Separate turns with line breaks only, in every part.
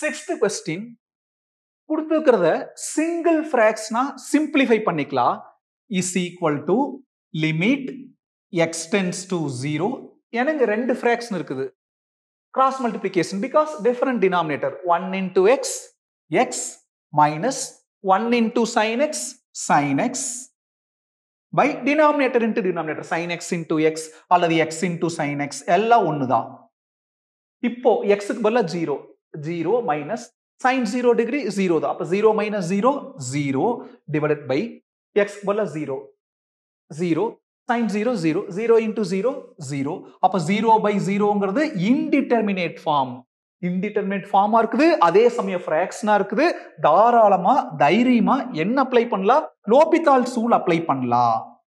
sixth question கொடுத்துருக்கிறத single ஃப்ராக்ஸ்னா simplify பண்ணிக்கலாம் is equal to limit x tends to zero ஏன்னா இங்க ரெண்டு ஃப்ராக்ஷன் இருக்குது cross multiplication because different denominator one into x x minus one into sine x sine x by denominator into denominator sine x into x அல்லது x into sine x எல்லாம் ஒன்று தான் இப்போ எக்ஸுக்கு பதிலாக zero zero minus sine zero degree zero தான் அப்போ zero minus zero zero divided by X பதிலாக zero zero sine zero zero zero into zero zero அப்போ ஜீரோ பை ஜீரோங்கிறது இன்டிட்டர்மினேட் ஃபார்ம் இன்டிட்டர்மினேட் ஃபார்மா இருக்குது அதே சமயம் ஃப்ராக்ஷனா இருக்குது தாராளமா தைரியமா என்ன அப்ளை பண்ணலாம் லோபிதால் சூல் அப்ளை பண்ணலாம்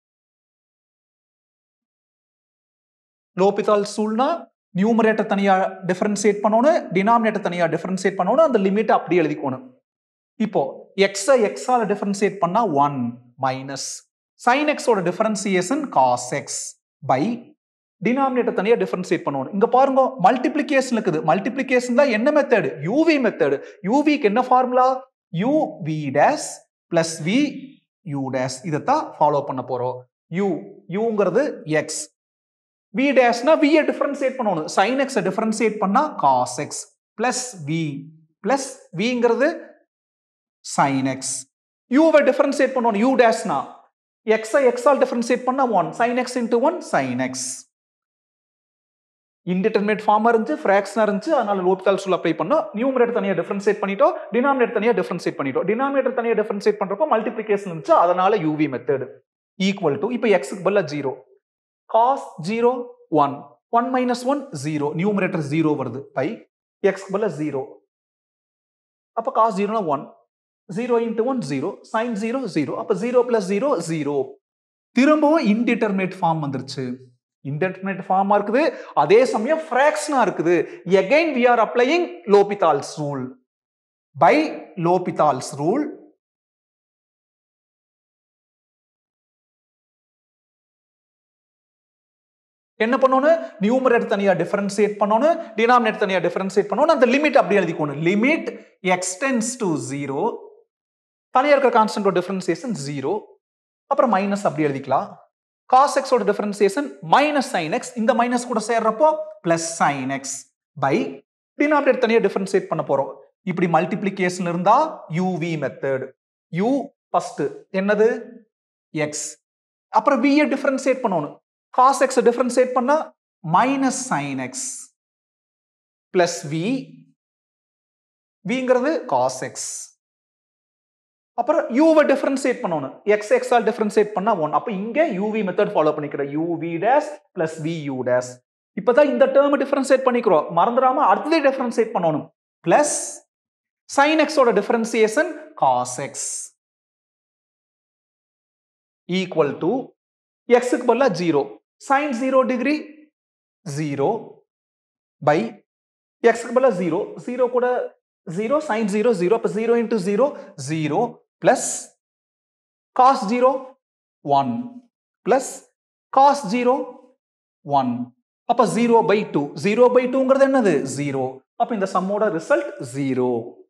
லோபிதால் சூல்னா நியூமரேட்டர் தனியா டிஃபரன்சியேட் பண்ணணும் டினாமினேட்டர் தனியா டிஃபரன்சியேட் பண்ணணும் அந்த லிமிட் அப்படியே எழுதிக்கணும் இப்போ எக்ஸை எக்ஸால டிஃபரன்சியேட் பண்ணா ஒன் மைனஸ் சைன் எக்ஸோட differentiation cos x by denominator தனியா டிஃபரன்சியேட் பண்ணணும் இங்க பாருங்க மல்டிப்ளிகேஷன் இருக்குது மல்டிப்ளிகேஷன் தான் என்ன மெத்தட் யூவி மெத்தட் யூவிக்கு என்ன formula u v dash plus v u dash இதைத்தான் ஃபாலோ பண்ண போறோம் யூ யூங்கிறது எக்ஸ் வி டேஷ்னா வியை டிஃபரன்சியேட் பண்ணணும் சைன் எக்ஸை டிஃபரன்சியேட் பண்ணா cos x plus v plus விங்கிறது சைன் எக்ஸ் யூவை டிஃபரன்சியேட் பண்ணணும் யூ டேஷ்னா எக்ஸை எக்ஸால் டிஃபரன்சியேட் பண்ணா one sine x into one sine x indeterminate ஃபார்மா இருந்துச்சு ஃப்ராக்ஷனா இருந்துச்சு அதனால லோபிதால் சூல் அப்ளை பண்ணோம் நியூமரேட்டர் தனியா டிஃபரன்சியேட் பண்ணிட்டோம் டினாமினேட்டர் தனியா டிஃபரன்சியேட் பண்ணிட்டோம் டினாமினேட்டர் தனியா டிஃபரன்சியேட் பண்றப்போ மல்டிப்ளிகேஷன் இருந்துச்சு அதனால யூவி மெத்தட் ஈக்குவல் டு இப்போ எக்ஸுக்கு பதிலாக zero cos zero one one minus one zero numerator zero வருது பை எக்ஸ்க்கு பதிலாக ஜீரோ அப்போ காஸ் ஜீரோனா one zero into one zero sine zero zero அப்போ ஜீரோ பிளஸ் ஜீரோ ஜீரோ திரும்பவும் இன்டிட்டர்மினேட் ஃபார்ம் வந்துருச்சு இன்டர்மினேட் ஃபார்மா இருக்குது அதே சமயம் ஃப்ராக்ஷனா இருக்குது again we are applying L'Hopital's rule by L'Hopital's rule என்ன பண்ணணும் நியூமரேட்டர் தனியா டிஃபரன்சியேட் பண்ணணும் டினாமினேட்டர் தனியா டிஃபரன்சியேட் பண்ணணும் அந்த லிமிட் அப்படி எழுதிக்கணும் லிமிட் எக்ஸ்டென்ஸ் டு ஜீரோ தனியா இருக்கிற கான்ஸ்டன்டோட டிஃபரன்சியேஷன் ஜீரோ அப்புறம் மைனஸ் அப்படி எழுதிக்கலாம் காஸ் எக்ஸோட டிஃபரன்சியேஷன் மைனஸ் சைன் எக்ஸ் இந்த மைனஸ் கூட சேர்றப்போ plus sine x by denominator தனியா டிஃபரன்சியேட் பண்ண போறோம் இப்படி மல்டிப்ளிகேஷன் இருந்தா யூவி மெத்தட் யூ ஃபர்ஸ்ட் என்னது எக்ஸ் அப்புறம் வியை டிஃபரன்சியேட் பண்ணணும் காஸ் எக்ஸ் டிஃபரன்சியேட் பண்ணா minus sine x plus v விங்கிறது காஸ் எக்ஸ் அப்புறம் யூவை டிஃபரன்சியேட் பண்ணணும் எக்ஸ் எக்ஸால் டிஃபரன்சியேட் பண்ணா ஒன் அப்போ இங்க யூவி மெத்தட் ஃபாலோ பண்ணிக்கிறோம் UV dash plus v u dash இப்பதான் இந்த டேர்ம் டிஃபரன்சியேட் பண்ணிக்கிறோம் மறந்துடாம அடுத்ததே டிஃபரன்சியேட் பண்ணணும் பிளஸ் சைன் எக்ஸோட differentiation cos x equal to எக்ஸுக்கு பதிலாக zero sine zero degree zero by எக்ஸுக்கு பதிலாக ஜீரோ ஜீரோ கூட ஜீரோ சைன் ஜீரோ ஜீரோ அப்போ zero into zero zero plus cos zero one plus cos zero one அப்போ zero by two zero by டூங்கிறது என்னது zero அப்போ இந்த சம்மோட ரிசல்ட் ஜீரோ